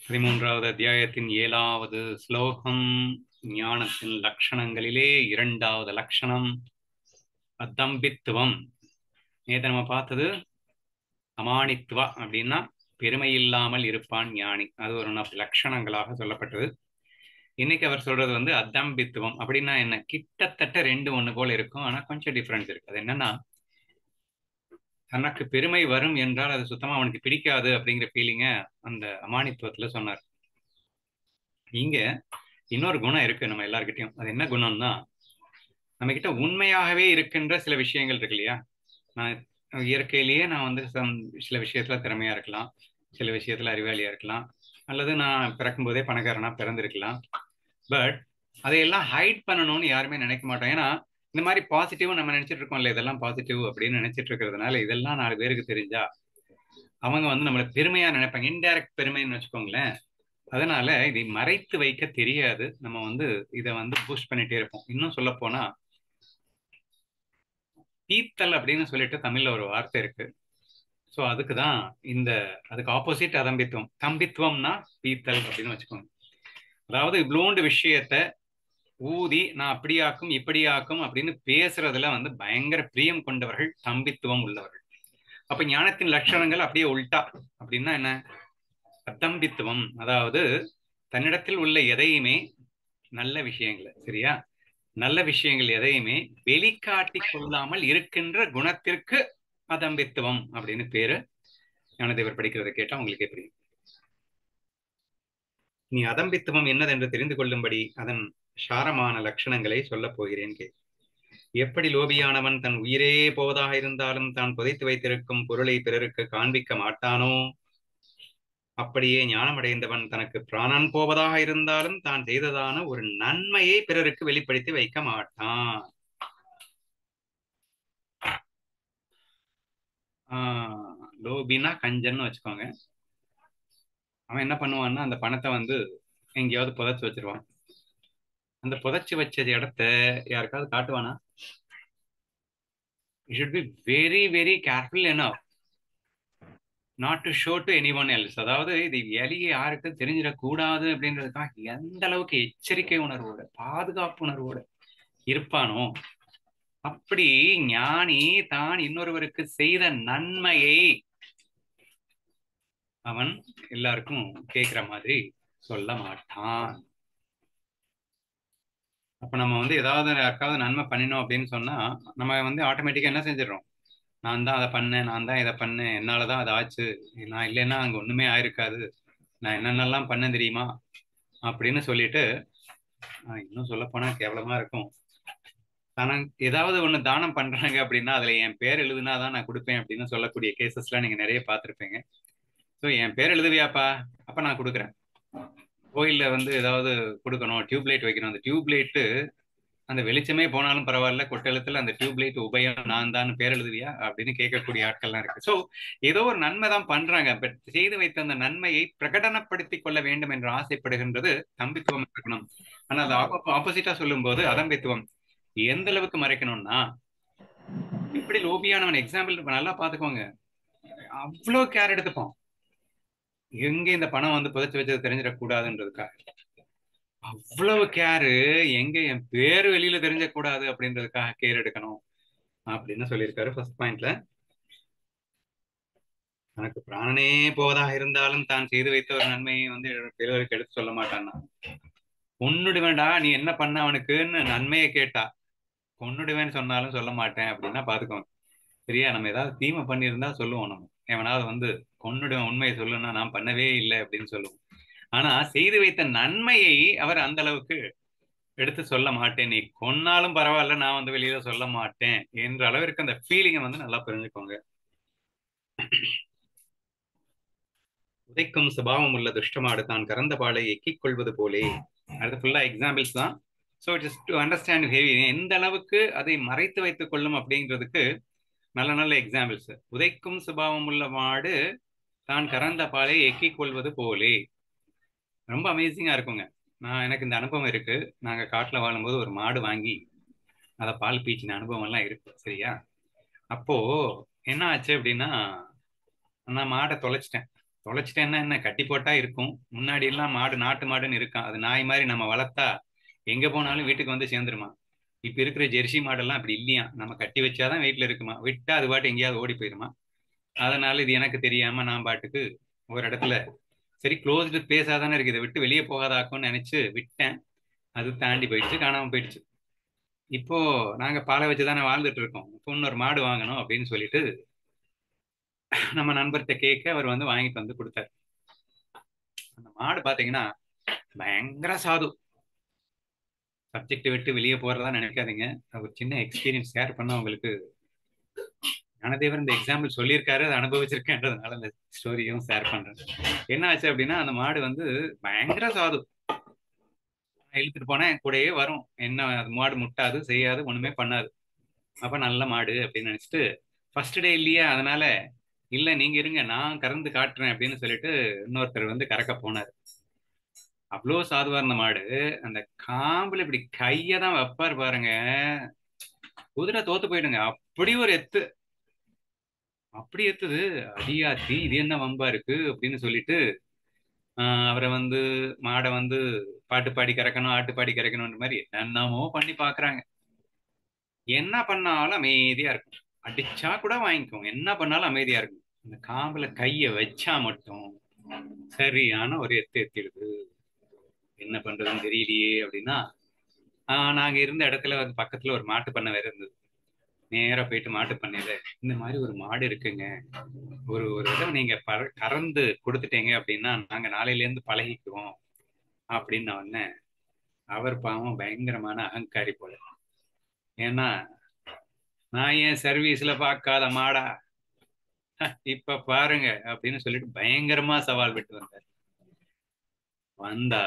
பதிமூன்றாவது அத்தியாயத்தின் ஏழாவது ஸ்லோகம் ஞானத்தின் லட்சணங்களிலே இரண்டாவது லட்சணம் அதம்பித்துவம் நேற்று நம்ம பார்த்தது அமானித்துவா அப்படின்னா பெருமை இல்லாமல் இருப்பான் ஞானி அது ஒரு லட்சணங்களாக சொல்லப்பட்டது இன்னைக்கு அவர் சொல்றது வந்து அதம்பித்துவம் அப்படின்னா என்ன கிட்டத்தட்ட ரெண்டு ஒண்ணு போல இருக்கும் ஆனா கொஞ்சம் டிஃபரன்ஸ் இருக்கு அது என்னன்னா தனக்கு பெருமை வரும் என்றால் அது சுத்தமா அவனுக்கு பிடிக்காது அப்படிங்கிற ஃபீலிங்க அந்த அமானித்துவத்துல சொன்னார் இங்க இன்னொரு குணம் இருக்கு நம்ம எல்லார்கிட்டயும் அது என்ன குணம்னா நம்ம கிட்ட உண்மையாகவே இருக்கின்ற சில விஷயங்கள் இருக்கு இல்லையா நான் இயற்கையிலேயே நான் வந்து சில விஷயத்துல திறமையா இருக்கலாம் சில விஷயத்துல அறிவாளியா இருக்கலாம் அல்லது நான் பிறக்கும் போதே பணக்காரனா பிறந்திருக்கலாம் பட் அதையெல்லாம் ஹைட் பண்ணணும்னு யாருமே நினைக்க மாட்டோம் ஏன்னா இந்த மாதிரி பாசிட்டிவ் நம்ம நினைச்சிட்டு இருக்கோம்ல இதெல்லாம் பாசிட்டிவ் அப்படின்னு நினைச்சிட்டு இருக்கிறதுனால இதெல்லாம் நாலு பேருக்கு தெரிஞ்சா அவங்க வந்து நம்மளை பெருமையா நினைப்பாங்க இன்டைரக்ட் பெருமைன்னு வச்சுக்கோங்களேன் அதனால இதை மறைத்து வைக்க தெரியாது நம்ம வந்து இதை வந்து பூஸ்ட் பண்ணிட்டே இருப்போம் இன்னும் சொல்ல போனா பீத்தல் அப்படின்னு சொல்லிட்டு தமிழ்ல ஒரு வார்த்தை இருக்கு ஸோ அதுக்கு தான் இந்த அதுக்கு ஆப்போசிட் அதம்பித்துவம் தம்பித்துவம்னா பீத்தல் அப்படின்னு வச்சுக்கோங்க அதாவது இவ்வளோண்டு விஷயத்த ஊதி நான் அப்படியாக்கும் இப்படியாக்கும் அப்படின்னு பேசுறதுல வந்து பயங்கர பிரியம் கொண்டவர்கள் தம்பித்துவம் உள்ளவர்கள் அப்ப ஞானத்தின் லட்சணங்கள் அப்படியே உள்டா அப்படின்னா என்ன அத்தம்பித்துவம் அதாவது தன்னிடத்தில் உள்ள எதையுமே நல்ல விஷயங்களை சரியா நல்ல விஷயங்கள் எதையுமே வெளிக்காட்டி கொள்ளாமல் இருக்கின்ற குணத்திற்கு அதம்பித்துவம் அப்படின்னு பேரு ஞானதேவர் படிக்கிறத கேட்டா உங்களுக்கு எப்படி நீ அதம்பித்துவம் என்னதென்று தெரிந்து கொள்ளும்படி அதன் சாரமான லட்சணங்களை சொல்லப் போகிறேன் கே எப்படி லோபியானவன் தன் உயிரே போவதாக இருந்தாலும் தான் புதைத்து வைத்திருக்கும் பொருளை பிறருக்கு காண்பிக்க மாட்டானோ அப்படியே ஞானமடைந்தவன் தனக்கு பிராணன் போவதாக இருந்தாலும் தான் செய்ததான ஒரு நன்மையை பிறருக்கு வெளிப்படுத்தி வைக்க மாட்டான் ஆஹ் லோபினா கஞ்சன்னு வச்சுக்கோங்க அவன் என்ன பண்ணுவான்னா அந்த பணத்தை வந்து எங்கேயாவது புதைச்சு வச்சிருவான் அந்த புதைச்சு வச்ச இடத்த யாருக்காவது காட்டுவானா you should be very very careful என்ன not to show to anyone else அதாவது இது எலிய யாருக்கும் தெரிஞ்சிடக்கூடாது அப்படின்றதுக்காக எந்த அளவுக்கு எச்சரிக்கை உணர்வோட பாதுகாப்பு உணர்வோட இருப்பானோ அப்படி ஞானி தான் இன்னொருவருக்கு செய்த நன்மையை அவன் எல்லாருக்கும் கேட்கிற மாதிரி சொல்ல மாட்டான் அப்ப நம்ம வந்து ஏதாவது யாருக்காவது நன்மை பண்ணினோம் அப்படின்னு சொன்னா நம்ம வந்து ஆட்டோமேட்டிக்கா என்ன செஞ்சிடறோம் நான் தான் அதை பண்ணேன் நான் தான் இதை பண்ணேன் என்னாலதான் அது ஆச்சு நான் இல்லைன்னா அங்க ஒண்ணுமே ஆயிருக்காது நான் என்னென்னலாம் பண்ண தெரியுமா அப்படின்னு சொல்லிட்டு இன்னும் சொல்ல போனா கேவலமா இருக்கும் ஆனா ஏதாவது ஒண்ணு தானம் பண்றாங்க அப்படின்னா அதுல என் பேர் எழுதுனாதான் நான் கொடுப்பேன் அப்படின்னு சொல்லக்கூடிய கேசஸ்லாம் நீங்க நிறைய பார்த்துருப்பீங்க ஸோ என் பேர் எழுதுவியாப்பா அப்ப நான் கொடுக்குறேன் கோயில்ல வந்து ஏதாவது கொடுக்கணும் டியூப் லைட் வைக்கணும் அந்த டியூப் லைட்டு அந்த வெளிச்சமே போனாலும் பரவாயில்ல கொட்டெழுத்துல அந்த டியூப் லைட் உபயம் நான் தான் பேர் எழுதுவியா அப்படின்னு கேட்கக்கூடிய ஆட்கள்லாம் இருக்கு ஸோ ஏதோ ஒரு நன்மை தான் பண்றாங்க பட் செய்து வைத்த அந்த நன்மையை பிரகடனப்படுத்தி கொள்ள வேண்டும் என்று ஆசைப்படுகின்றது தம்பித்துவம் இருக்கணும் ஆனா அது ஆப்போசிட்டா சொல்லும் போது அதம்பித்துவம் எந்த அளவுக்கு மறைக்கணும்னா இப்படி லோபியானவன் எக்ஸாம்பிள் நல்லா பாத்துக்கோங்க அவ்வளோ கேர் எடுத்துப்பான் எங்க இந்த பணம் வந்து புதைச்சு வச்சது தெரிஞ்சிடக்கூடாதுன்றதுக்காக அவ்வளவு கேரு எங்க என் பேரு வெளியில தெரிஞ்சக்கூடாது அப்படின்றதுக்காக கேர் எடுக்கணும் அப்படின்னு சொல்லியிருக்காரு ஃபர்ஸ்ட் பாயிண்ட்ல தனக்கு பிராணனே போவதாக இருந்தாலும் தான் செய்து வைத்த ஒரு நன்மையை வந்து பிறருக்கு எடுத்து சொல்ல மாட்டான்னா கொன்னுடுவேண்டா நீ என்ன பண்ண அவனுக்குன்னு நன்மையை கேட்டா கொன்னுடுவேன்னு சொன்னாலும் சொல்ல மாட்டேன் அப்படின்னா பாத்துக்கோங்க சரியா நம்ம ஏதாவது தீமை பண்ணியிருந்தா சொல்லுவோம் நம்ம எவனாவது வந்து கொன்னுடுவேன் உண்மையை சொல்லுன்னா நான் பண்ணவே இல்லை அப்படின்னு சொல்லுவோம் ஆனா செய்து வைத்த நன்மையை அவர் அந்த அளவுக்கு எடுத்து சொல்ல மாட்டேன் நீ கொன்னாலும் பரவாயில்ல நான் வந்து வெளியில சொல்ல மாட்டேன் என்ற அளவிற்கு அந்த ஃபீலிங்கை வந்து நல்லா புரிஞ்சுக்கோங்க உதைக்கும் சுபாவம் உள்ள துஷ்டமாடு தான் கறந்த பாலை எக்கிக் கொள்வது போலே அது ஃபுல்லா எக்ஸாம்பிள்ஸ் தான் so it's to understand heavy எந்த அளவுக்கு அதை மறைத்து வைத்துக் கொள்ளும் அப்படிங்கிறதுக்கு நல்ல நல்ல எக்ஸாம்பிள்ஸ் உதைக்கும் சுபாவம் உள்ள மாடு தான் கறந்த பாலை எக்கிக் கொள்வது போலே ரொம்ப அமேசிங்கா இருக்குங்க நான் எனக்கு இந்த அனுபவம் இருக்கு நாங்க காட்டுல வாழும்போது ஒரு மாடு வாங்கி அதை பால் பீச்சின அனுபவம் எல்லாம் இருக்கு சரியா அப்போ என்ன ஆச்சு அப்படின்னா நான் மாடை தொலைச்சிட்டேன் தொலைச்சிட்டேன்னா என்ன கட்டி போட்டா இருக்கும் முன்னாடி எல்லாம் மாடு நாட்டு மாடுன்னு இருக்கான் அது நாய் மாதிரி நம்ம வளர்த்தா எங்க போனாலும் வீட்டுக்கு வந்து சேர்ந்துருமா இப்ப இருக்கிற ஜெர்சி மாடெல்லாம் அப்படி இல்லையா நம்ம கட்டி வச்சாதான் வீட்டுல இருக்குமா விட்டா அது பாட்டு எங்கேயாவது ஓடி போயிருமா அதனால இது எனக்கு தெரியாம நான் பாட்டுக்கு ஒரு இடத்துல சரி க்ளோஸ்டு பேசாதானே இருக்கு இதை விட்டு வெளியே போகாதாக்கும்னு நினைச்சு விட்டேன் அது தாண்டி போயிடுச்சு காணாம போயிடுச்சு இப்போ நாங்க பாலை வச்சு தானே வாழ்ந்துட்டு இருக்கோம் இப்போ இன்னொரு மாடு வாங்கணும் அப்படின்னு சொல்லிட்டு நம்ம நண்பர்கிட்ட கேட்க அவர் வந்து வாங்கிட்டு வந்து கொடுத்தாரு அந்த மாடு பாத்தீங்கன்னா பயங்கர சாது சப்ஜெக்ட் விட்டு வெளியே போறதா நினைக்காதீங்க ஒரு சின்ன எக்ஸ்பீரியன்ஸ் ஷேர் பண்ண உங்களுக்கு ஞானதேவர் இந்த எக்ஸாம்பிள் சொல்லியிருக்காரு அதை அனுபவிச்சிருக்கேன்றதுனால இந்த ஸ்டோரியும் ஷேர் பண்றேன் என்ன ஆச்சு அப்படின்னா அந்த மாடு வந்து பயங்கர சாது இழுத்துட்டு போனா என் கூடயே வரும் என்ன அது மாடு முட்டாது செய்யாது ஒண்ணுமே பண்ணாது அப்ப நல்ல மாடு அப்படின்னு நினைச்சிட்டு ஃபர்ஸ்ட் டே இல்லையா அதனால இல்ல நீங்க இருங்க நான் கறந்து காட்டுறேன் அப்படின்னு சொல்லிட்டு இன்னொருத்தர் வந்து கறக்க போனார் அவ்வளோ சாதுவா இருந்த மாடு அந்த காம்புல இப்படி கைய தான் வைப்பார் பாருங்க குதிரை தோத்து போயிடுங்க அப்படி ஒரு எத்து அப்படி எத்துது அடியாத்தி இது என்ன வம்பா இருக்கு அப்படின்னு சொல்லிட்டு ஆஹ் அவரை வந்து மாடை வந்து பாட்டு பாடி கறக்கணும் ஆட்டு பாடி கறக்கணும்ன்ற மாதிரி என்னென்னமோ பண்ணி பாக்குறாங்க என்ன பண்ணாலும் அமைதியா இருக்கும் அடிச்சா கூட வாங்கிக்கும் என்ன பண்ணாலும் அமைதியா இருக்கும் அந்த காம்புல கைய வச்சா மட்டும் சரியான ஒரு எத்து எத்திடுது என்ன பண்றதுன்னு தெரியலையே அப்படின்னா ஆஹ் நாங்க இருந்த இடத்துல வந்து பக்கத்துல ஒரு மாட்டு பண்ணை வேற இருந்தது நேரா போயிட்டு மாட்டு பண்ணையில இந்த மாதிரி ஒரு மாடு இருக்குங்க ஒரு ஒரு தடவை நீங்க பற- கறந்து கொடுத்துட்டீங்க அப்படின்னா நாங்க நாளையில இருந்து பழகிக்குவோம் அப்படின்னு நான் சொன்னேன் அவர் பாவம் பயங்கரமான அகங்காரி போல ஏன்னா நான் ஏன் சர்வீஸ்ல பார்க்காத மாடா இப்ப பாருங்க அப்படின்னு சொல்லிட்டு பயங்கரமா சவால் விட்டு வந்தார் வந்தா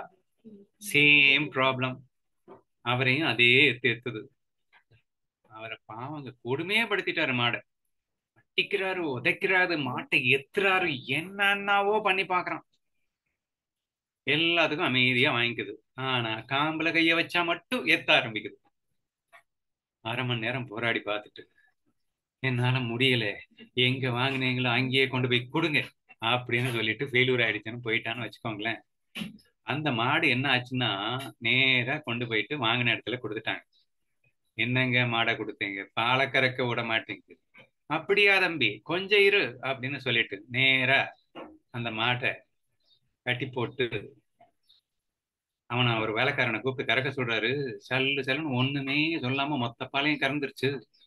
சேம் ப்ராப்ளம் அவரையும் அதே எத்து எத்துது அவரை பாவங்க கொடுமையே படுத்திட்டாரு மாடை அட்டிக்கிறாரு உதைக்கிறாரு மாட்டை எத்துறாரு என்னென்னவோ பண்ணி பாக்குறான் எல்லாத்துக்கும் அமைதியா வாங்கிக்குது ஆனா காம்புல கைய வச்சா மட்டும் ஏத்த ஆரம்பிக்குது அரை மணி நேரம் போராடி பார்த்துட்டு என்னால முடியல எங்க வாங்கினீங்களோ அங்கேயே கொண்டு போய் கொடுங்க அப்படின்னு சொல்லிட்டு ஃபெயிலூர் ஆயிடுச்சுன்னு போயிட்டான்னு வச்சுக்கோங்களேன் அந்த மாடு என்ன ஆச்சுன்னா நேரா கொண்டு போயிட்டு வாங்கின இடத்துல கொடுத்துட்டாங்க என்னங்க மாடை கொடுத்தீங்க பாலை கறக்க விட மாட்டேங்குது அப்படியா தம்பி கொஞ்சம் இரு அப்படின்னு சொல்லிட்டு நேரா அந்த மாட்டை கட்டி போட்டு அவனை ஒரு வேலைக்காரனை கூப்பிட்டு கறக்க சொல்றாரு சல்லு சல்லுன்னு ஒண்ணுமே சொல்லாம மொத்த பாலையும் கறந்துருச்சு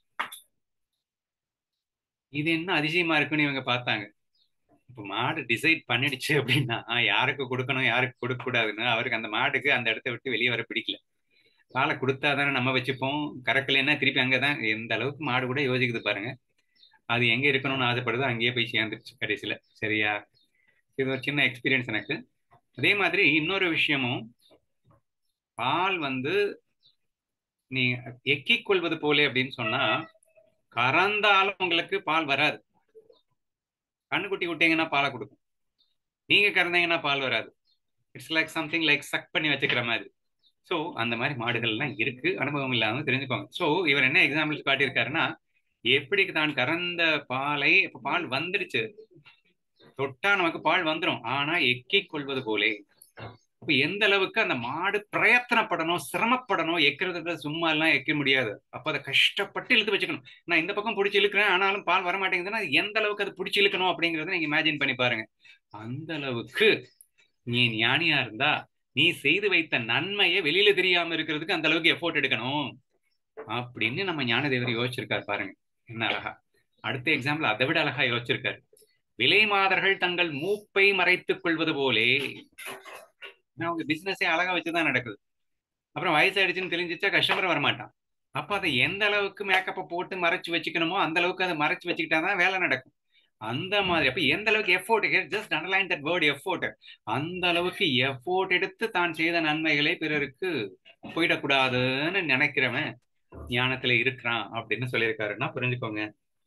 இது என்ன அதிசயமா இருக்குன்னு இவங்க பார்த்தாங்க இப்ப மாடு டிசைட் பண்ணிடுச்சு அப்படின்னா யாருக்கு கொடுக்கணும் யாருக்கு கொடுக்க கூடாதுன்னு அவருக்கு அந்த மாடுக்கு அந்த இடத்த விட்டு வெளியே வர பிடிக்கல பாலை கொடுத்தா தானே நம்ம வச்சுப்போம் கறக்கலைன்னா திருப்பி அங்கதான் எந்த அளவுக்கு மாடு கூட யோசிக்குது பாருங்க அது எங்க இருக்கணும்னு ஆசைப்படுதோ அங்கேயே போய் சேர்ந்துருச்சு கடைசியில சரியா இது ஒரு சின்ன எக்ஸ்பீரியன்ஸ் எனக்கு அதே மாதிரி இன்னொரு விஷயமும் பால் வந்து நீ எக்கிக் கொள்வது போலே அப்படின்னு சொன்னா கறந்தாலும் உங்களுக்கு பால் வராது கண்ணுக்குட்டி விட்டீங்கன்னா பாலை கொடுக்கும் நீங்க கறந்தீங்கன்னா பால் வராது it's like something like suck பண்ணி வச்சுக்கிற மாதிரி ஸோ அந்த மாதிரி மாடுகள்லாம் இருக்கு அனுபவம் இல்லாம தெரிஞ்சுக்கோங்க ஸோ இவர் என்ன எக்ஸாம்பிள்ஸ் காட்டியிருக்காருன்னா எப்படி தான் கறந்த பாலை இப்ப பால் வந்துடுச்சு தொட்டா நமக்கு பால் வந்துடும் ஆனா எக்கிக் கொள்வது போலே அப்ப எந்த அளவுக்கு அந்த மாடு பிரயத்தனப்படணும் சிரமப்படணும் எக்கிறதுக்கு சும்மா எல்லாம் எக்க முடியாது அப்ப அதை கஷ்டப்பட்டு இழுத்து வச்சுக்கணும் நான் இந்த பக்கம் பிடிச்சி இழுக்கிறேன் ஆனாலும் பால் வர மாட்டேங்குதுன்னா எந்த அளவுக்கு அது பிடிச்சி இழுக்கணும் அப்படிங்கறத நீங்க இமேஜின் பண்ணி பாருங்க அந்த அளவுக்கு நீ ஞானியா இருந்தா நீ செய்து வைத்த நன்மையை வெளியில தெரியாம இருக்கிறதுக்கு அந்த அளவுக்கு எஃபோர்ட் எடுக்கணும் அப்படின்னு நம்ம ஞானதேவர் யோசிச்சிருக்காரு பாருங்க என்ன அழகா அடுத்த எக்ஸாம்பிள் அதை விட அழகா யோசிச்சிருக்காரு விலை மாதர்கள் தங்கள் மூப்பை மறைத்துக் கொள்வது போலே அவங்க பிசினஸே அழகா வச்சுதான் நடக்குது அப்புறம் வயசாயிடுச்சுன்னு தெரிஞ்சிச்சா கஸ்டமர் வரமாட்டான் அப்ப அதை எந்த அளவுக்கு மேக்கப்பை போட்டு மறைச்சு வச்சுக்கணுமோ அந்த அளவுக்கு அதை மறைச்சு வச்சுக்கிட்டாதான் வேலை நடக்கும் அந்த மாதிரி அப்ப எந்த அளவுக்கு effort just underline that word effort அந்த அளவுக்கு எஃபோர்ட் எடுத்து தான் செய்த நன்மைகளை பிறருக்கு போயிடக்கூடாதுன்னு நினைக்கிறவன் ஞானத்துல இருக்கிறான் அப்படின்னு சொல்லியிருக்காருன்னா புரிஞ்சுக்கோங்க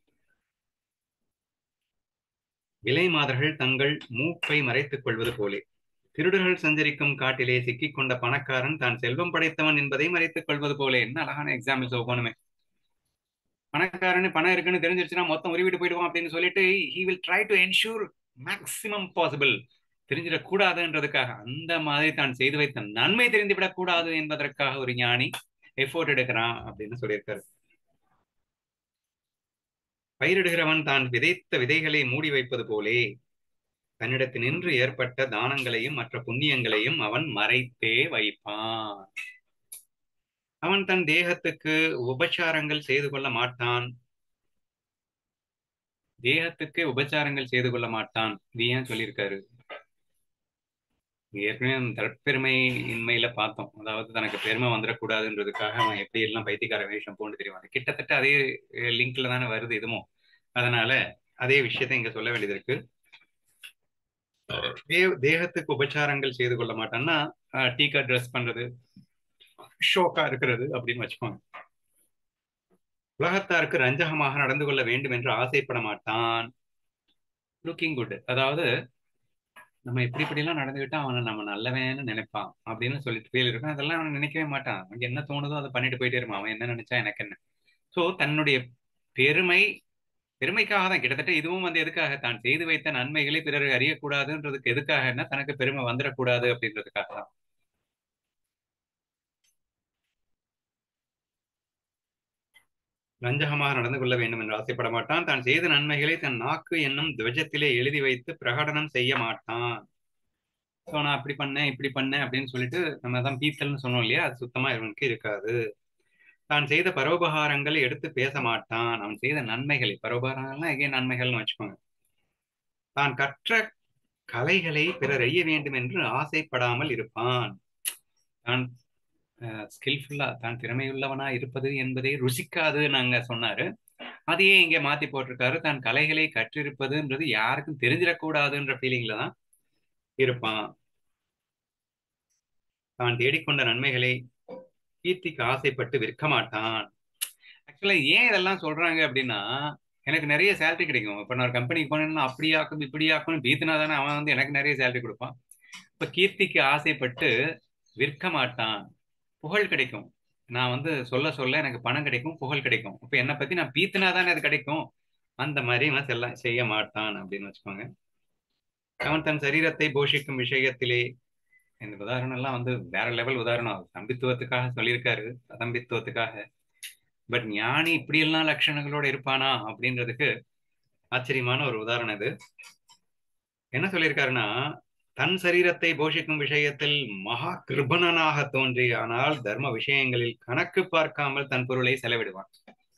விலை மாதர்கள் தங்கள் மூப்பை மறைத்துக் கொள்வது போலே திருடர்கள் சஞ்சரிக்கும் காட்டிலே சிக்கிக் கொண்ட பணக்காரன் தான் செல்வம் படைத்தவன் என்பதை மறைத்துக் கொள்வது போலே என்ன அழகான எக்ஸாம்பிள்ஸ் ஒவ்வொன்றுமே பணக்காரனு பணம் இருக்குன்னு தெரிஞ்சிருச்சுன்னா மொத்தம் உருவிட்டு போயிடுவான் அப்படின்னு சொல்லிட்டு he will try to ensure maximum possible தெரிஞ்சிடக்கூடாதுன்றதுக்காக அந்த மாதிரி தான் செய்து வைத்த நன்மை தெரிந்துவிடக் கூடாது என்பதற்காக ஒரு ஞானி எஃபோர்ட் எடுக்கிறான் அப்படின்னு சொல்லியிருக்காரு பயிரிடுகிறவன் தான் விதைத்த விதைகளை மூடி வைப்பது போலே தன்னிடத்தினின்று ஏற்பட்ட தானங்களையும் மற்ற புண்ணியங்களையும் அவன் மறைத்தே வைப்பான் அவன் தன் தேகத்துக்கு உபச்சாரங்கள் செய்து கொள்ள மாட்டான் தேகத்துக்கு உபச்சாரங்கள் செய்து கொள்ள மாட்டான் இது ஏன் சொல்லியிருக்காரு ஏற்கனவே அந்த தற்பெருமை இன்மையில பார்த்தோம் அதாவது தனக்கு பெருமை வந்துடக்கூடாதுன்றதுக்காக அவன் எப்படி எல்லாம் பைத்தியக்கார வேஷம் போட்டு தெரியும் கிட்டத்தட்ட அதே லிங்க்ல தானே வருது இதுவும் அதனால அதே விஷயத்த இங்க சொல்ல வேண்டியது இருக்கு தேகத்துக்கு உபச்சாரங்கள் செய்து கொள்ள மாட்டான்னா டீக்கா ட்ரெஸ் பண்றது ஷோக்கா இருக்கிறது அப்படின்னு வச்சுக்கோங்க உலகத்தாருக்கு ரஞ்சகமாக நடந்து கொள்ள வேண்டும் என்று ஆசைப்பட மாட்டான் லுக்கிங் குட் அதாவது நம்ம இப்படி இப்படிலாம் நடந்துக்கிட்டா அவனை நம்ம நல்லவேன்னு நினைப்பான் அப்படின்னு சொல்லிட்டு ஃபீல் இருக்கும் அதெல்லாம் அவன் நினைக்கவே மாட்டான் அவனுக்கு என்ன தோணுதோ அதை பண்ணிட்டு போயிட்டே இருப்பான் அவன் என்ன நினைச்சா எனக்கு என்ன ஸோ தன்னுடைய பெருமை பெருமைக்காக தான் கிட்டத்தட்ட இதுவும் வந்து எதுக்காக தான் செய்து வைத்த நன்மைகளை பிறர் அறியக்கூடாதுன்றதுக்கு எதுக்காக என்ன தனக்கு பெருமை வந்துடக்கூடாது அப்படின்றதுக்காக தான் லஞ்சகமாக நடந்து கொள்ள வேண்டும் என்று ஆசைப்பட மாட்டான் தான் செய்த நன்மைகளை தன் நாக்கு என்னும் துவஜத்திலே எழுதி வைத்து பிரகடனம் செய்ய மாட்டான் ஸோ நான் அப்படி பண்ணேன் இப்படி பண்ணேன் அப்படின்னு சொல்லிட்டு நம்ம தான் பீத்தல்னு சொன்னோம் இல்லையா அது சுத்தமா இவனுக்கு இருக்காது தான் செய்த பரோபகாரங்களை எடுத்து பேச மாட்டான் அவன் செய்த நன்மைகளை பரோபகாரங்கள்லாம் எங்கே நன்மைகள்னு வச்சுக்கோங்க தான் கற்ற கலைகளை பிறர் அறிய வேண்டும் என்று ஆசைப்படாமல் இருப்பான் தான் ஸ்கில்ஃபுல்லா தான் திறமையுள்ளவனா இருப்பது என்பதை ருசிக்காது நாங்க சொன்னாரு அதையே இங்க மாத்தி போட்டிருக்காரு தான் கலைகளை கற்றிருப்பதுன்றது யாருக்கும் தெரிஞ்சிடக்கூடாதுன்ற ஃபீலிங்ல தான் இருப்பான் தான் தேடிக்கொண்ட நன்மைகளை கீர்த்திக்கு ஆசைப்பட்டு விற்க மாட்டான் ஆக்சுவலா ஏன் இதெல்லாம் சொல்றாங்க அப்படின்னா எனக்கு நிறைய சேலரி கிடைக்கும் இப்ப நான் ஒரு கம்பெனிக்கு போனேன்னா அப்படி ஆக்கும் இப்படி ஆக்கும் பீத்தினா தானே அவன் வந்து எனக்கு நிறைய சேலரி கொடுப்பான் இப்ப கீர்த்திக்கு ஆசைப்பட்டு விற்க மாட்டான் புகழ் கிடைக்கும் நான் வந்து சொல்ல சொல்ல எனக்கு பணம் கிடைக்கும் புகழ் கிடைக்கும் இப்ப என்னை பத்தி நான் பீத்தினா தானே அது கிடைக்கும் அந்த மாதிரி இவன் செல்ல செய்ய மாட்டான் அப்படின்னு வச்சுக்கோங்க அவன் தன் சரீரத்தை போஷிக்கும் விஷயத்திலே இந்த உதாரணம் எல்லாம் வந்து வேற லெவல் உதாரணம் தம்பித்துவத்துக்காக சொல்லியிருக்காரு தம்பித்துவத்துக்காக பட் ஞானி இப்படி எல்லாம் லட்சணங்களோட இருப்பானா அப்படின்றதுக்கு ஆச்சரியமான ஒரு உதாரணம் இது என்ன சொல்லியிருக்காருன்னா தன் சரீரத்தை போஷிக்கும் விஷயத்தில் மகா கிருபணனாக தோன்றி ஆனால் தர்ம விஷயங்களில் கணக்கு பார்க்காமல் தன் பொருளை செலவிடுவான்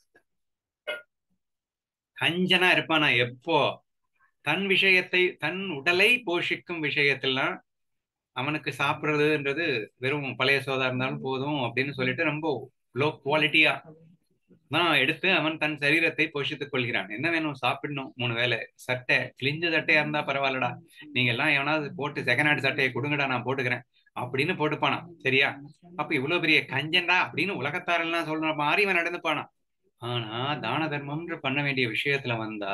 கஞ்சனா இருப்பானா எப்போ தன் விஷயத்தை தன் உடலை போஷிக்கும் விஷயத்திலாம் அவனுக்கு சாப்பிடுறதுன்றது வெறும் பழைய சோதா இருந்தாலும் போதும் அப்படின்னு சொல்லிட்டு ரொம்ப லோ குவாலிட்டியா தான் எடுத்து அவன் தன் சரீரத்தை போஷித்துக் கொள்கிறான் என்ன வேணும் சாப்பிடணும் மூணு வேலை சட்டை கிழிஞ்ச சட்டையா இருந்தா பரவாயில்லடா நீங்க எல்லாம் எவனாவது போட்டு செகண்ட் ஹேண்ட் சட்டையை கொடுங்கடா நான் போட்டுக்கிறேன் அப்படின்னு போட்டுப்பானா சரியா அப்ப இவ்வளவு பெரிய கஞ்சன்டா அப்படின்னு உலகத்தாரெல்லாம் சொல்ற மாதிரி இவன் நடந்துப்பானா ஆனா தான தர்மம்ன்ற பண்ண வேண்டிய விஷயத்துல வந்தா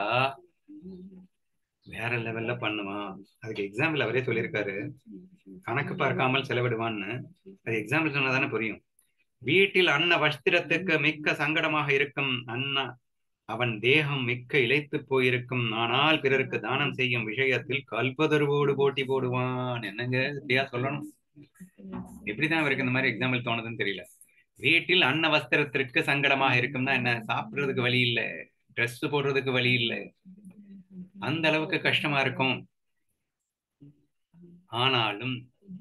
வேற லெவல்ல பண்ணுவான் அதுக்கு எக்ஸாம்பிள் அவரே சொல்லியிருக்காரு கணக்கு பார்க்காமல் செலவிடுவான்னு அது எக்ஸாம்பிள் சொன்னாதானே புரியும் வீட்டில் அன்ன வஸ்திரத்துக்கு மிக்க சங்கடமாக இருக்கும் அண்ணா அவன் தேகம் மிக்க இழைத்து போயிருக்கும் ஆனால் பிறருக்கு தானம் செய்யும் விஷயத்தில் கல்பதருவோடு போட்டி போடுவான் என்னங்க இப்படியா சொல்லணும் எப்படிதான் அவருக்கு இந்த மாதிரி எக்ஸாம்பிள் தோணுதுன்னு தெரியல வீட்டில் அன்ன வஸ்திரத்திற்கு சங்கடமாக இருக்கும்னா என்ன சாப்பிடுறதுக்கு வழி இல்லை ட்ரெஸ் போடுறதுக்கு வழி இல்லை அந்த அளவுக்கு கஷ்டமா இருக்கும் ஆனாலும்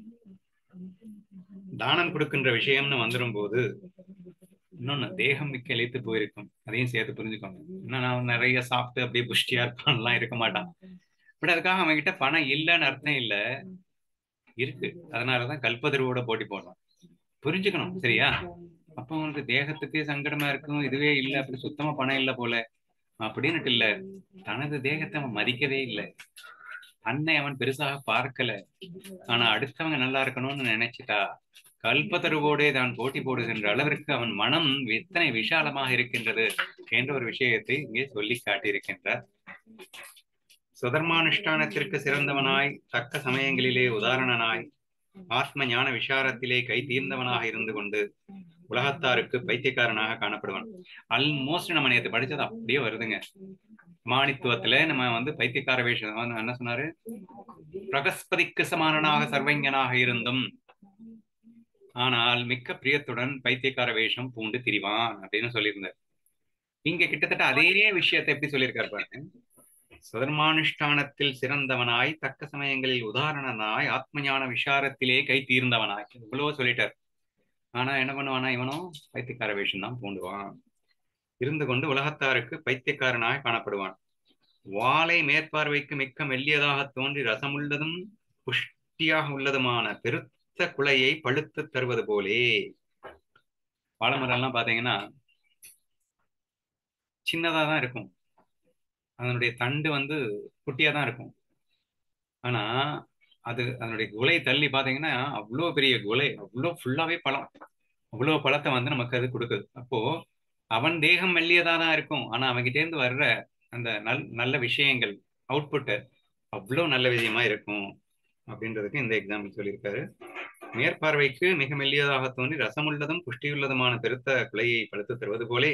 தானம் கொடுக்கின்ற விஷயம்னு வந்துடும் போது இன்னொன்னு தேகம் மிக்க இழைத்து போயிருக்கும் அதையும் சேர்த்து புரிஞ்சுக்கோங்க இன்னும் நான் நிறைய சாப்பிட்டு அப்படியே புஷ்டியா இருப்பான்லாம் இருக்க மாட்டான் பட் அதுக்காக அவன் கிட்ட பணம் இல்லைன்னு அர்த்தம் இல்ல இருக்கு அதனாலதான் கல்பதிர்வோட போட்டி போடலாம் புரிஞ்சுக்கணும் சரியா அப்ப அவனுக்கு தேகத்துக்கே சங்கடமா இருக்கும் இதுவே இல்லை அப்படி சுத்தமா பணம் இல்லை போல அப்படின்னுட்டு இல்ல தனது தேகத்தை அவன் மதிக்கவே இல்லை தன்னை அவன் பெருசாக பார்க்கல ஆனா அடுத்தவங்க நல்லா இருக்கணும்னு நினைச்சிட்டா கல்பத்தருவோடே தான் போட்டி போடுகின்ற அளவிற்கு அவன் மனம் எத்தனை விஷாலமாக இருக்கின்றது என்ற ஒரு விஷயத்தை இங்கே சொல்லி காட்டியிருக்கின்றார் சுதர்மானுஷ்டானத்திற்கு சிறந்தவனாய் தக்க சமயங்களிலே உதாரணனாய் ஆத்ம ஞான விசாரத்திலே கை தீர்ந்தவனாக இருந்து கொண்டு உலகத்தாருக்கு பைத்தியக்காரனாக காணப்படுவான் ஆல்மோஸ்ட் நம்ம நேற்று படிச்சது அப்படியே வருதுங்க மானித்துவத்துல நம்ம வந்து பைத்தியக்கார வேஷம் வந்து என்ன சொன்னாரு பிரகஸ்பதிக்கு சமானனாக சர்வஞனாக இருந்தும் ஆனால் மிக்க பிரியத்துடன் பைத்தியக்கார வேஷம் பூண்டு திரிவான் அப்படின்னு சொல்லியிருந்தார் இங்க கிட்டத்தட்ட அதே விஷயத்தை எப்படி சொல்லியிருக்காரு பாருங்க சுதர்மானுஷ்டானத்தில் சிறந்தவனாய் தக்க சமயங்களில் உதாரணனாய் ஆத்மஞான விசாரத்திலே கை தீர்ந்தவனாய் இவ்வளவு சொல்லிட்டார் ஆனா என்ன பண்ணுவானா இவனும் பைத்தியக்கார வேஷம் தான் பூண்டுவான் இருந்து கொண்டு உலகத்தாருக்கு பைத்தியக்காரனாய் காணப்படுவான் வாளை மேற்பார்வைக்கு மிக்க மெல்லியதாக தோன்றி ரசமுள்ளதும் புஷ்டியாக உள்ளதுமான பெருத்த குலையை பழுத்து தருவது போலே வாழைமரம்லாம் பாத்தீங்கன்னா சின்னதா தான் இருக்கும் அதனுடைய தண்டு வந்து குட்டியா தான் இருக்கும் ஆனா அது அதனுடைய குலை தள்ளி பாத்தீங்கன்னா அவ்வளோ பெரிய குலை அவ்வளோ ஃபுல்லாவே பழம் அவ்வளோ பழத்தை வந்து நமக்கு அது கொடுக்குது அப்போ அவன் தேகம் மெல்லியதா தான் இருக்கும் ஆனா அவன்கிட்ட இருந்து வர்ற அந்த நல் நல்ல விஷயங்கள் அவுட்புட்டு அவ்வளோ நல்ல விஷயமா இருக்கும் அப்படின்றதுக்கு இந்த எக்ஸாம்பிள் சொல்லியிருக்காரு மேற்பார்வைக்கு மிக மெல்லியதாக தோன்றி ரசமுள்ளதும் புஷ்டியுள்ளதுமான பெருத்த குலையை பழுத்து தருவது போலே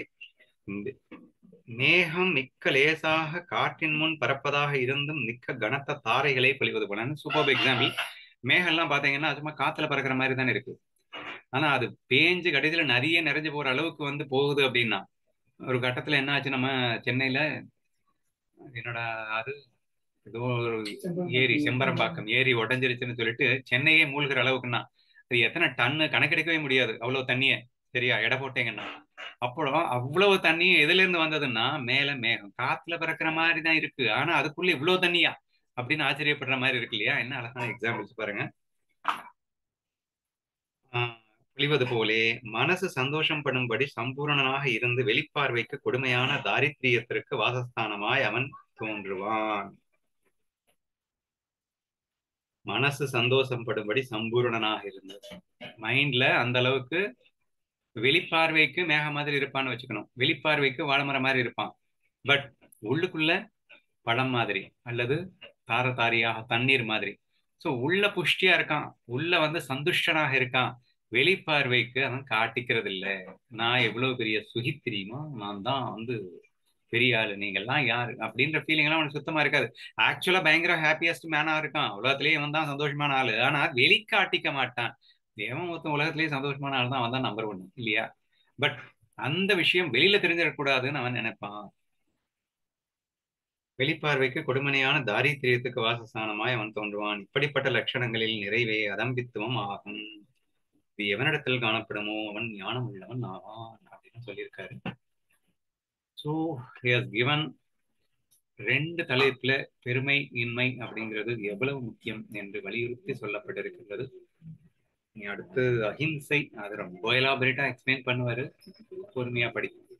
மேகம் மிக்க லேசாக காற்றின் முன் பறப்பதாக இருந்தும் மிக்க கனத்த தாரைகளை பொழிவது போல சூப்பர் எக்ஸாம்பிள் மேகம்லாம் பாத்தீங்கன்னா சும்மா காத்துல பறக்கிற மாதிரி தானே இருக்கு ஆனா அது பேஞ்சு கடைசியில நிறைய நிறைஞ்சு போற அளவுக்கு வந்து போகுது அப்படின்னா ஒரு கட்டத்துல என்ன ஆச்சு நம்ம சென்னையில என்னோட அது ஏதோ ஒரு ஏரி செம்பரம்பாக்கம் ஏரி உடஞ்சிருச்சுன்னு சொல்லிட்டு சென்னையே மூழ்கிற அளவுக்குன்னா அது எத்தனை டன்னு கணக்கெடுக்கவே முடியாது அவ்வளவு தண்ணிய சரியா எடை போட்டீங்கன்னா அப்புறம் அவ்வளவு தண்ணி எதுல இருந்து வந்ததுன்னா மேல மேகம் காத்துல பறக்கிற மாதிரி தான் இருக்கு ஆனா அதுக்குள்ள இவ்வளவு தண்ணியா அப்படின்னு ஆச்சரியப்படுற மாதிரி இருக்கு இல்லையா என்ன அழகான எக்ஸாம்பிள்ஸ் பாருங்க பொழிவது போலே மனசு சந்தோஷம் படும்படி சம்பூரணனாக இருந்து வெளிப்பார்வைக்கு கொடுமையான தாரித்ரியத்திற்கு வாசஸ்தானமாய் அவன் தோன்றுவான் மனசு சந்தோஷம் படும்படி சம்பூரணனாக இருந்தது மைண்ட்ல அந்த அளவுக்கு வெளிப்பார்வைக்கு மேக மாதிரி இருப்பான்னு வச்சுக்கணும் வெளிப்பார்வைக்கு வாழைமரம் மாதிரி இருப்பான் பட் உள்ளுக்குள்ள பழம் மாதிரி அல்லது தார தாரியாக தண்ணீர் மாதிரி ஸோ உள்ள புஷ்டியா இருக்கான் உள்ள வந்து சந்துஷ்டனாக இருக்கான் வெளிப்பார்வைக்கு அவன் காட்டிக்கிறது இல்ல நான் எவ்வளவு பெரிய சுகி தெரியுமா நான் தான் வந்து பெரிய ஆளு நீங்கெல்லாம் யாரு அப்படின்ற ஃபீலிங் எல்லாம் அவனுக்கு சுத்தமா இருக்காது ஆக்சுவலா பயங்கர ஹாப்பியஸ்ட் மேனா இருக்கான் உலகத்திலேயே இவன் தான் சந்தோஷமான ஆளு ஆனா வெளிக்காட்டிக்க மாட்டான் தேவன் மொத்தம் உலகத்திலேயே சந்தோஷமான ஆள் தான் அவன் தான் நம்பர் ஒன் இல்லையா பட் அந்த விஷயம் வெளியில தெரிஞ்சிடக்கூடாதுன்னு அவன் நினைப்பான் வெளிப்பார்வைக்கு கொடுமனையான தாரித்திரியத்துக்கு வாசஸ்தானமாய் அவன் தோன்றுவான் இப்படிப்பட்ட லட்சணங்களில் நிறைவே அதம்பித்துவம் ஆகும் இது எவனிடத்தில் காணப்படுமோ அவன் ஞானம் உள்ளவன் ஆவான் அப்படின்னு சொல்லியிருக்காரு ஸோ ஹஸ் கிவன் ரெண்டு தலைப்புல பெருமை இன்மை அப்படிங்கிறது எவ்வளவு முக்கியம் என்று வலியுறுத்தி சொல்லப்பட்டிருக்கின்றது நீ அடுத்து அஹிம்சை அது ரொம்ப எலாபரேட்டா எக்ஸ்பிளைன் பண்ணுவாரு பொறுமையா படிக்கும்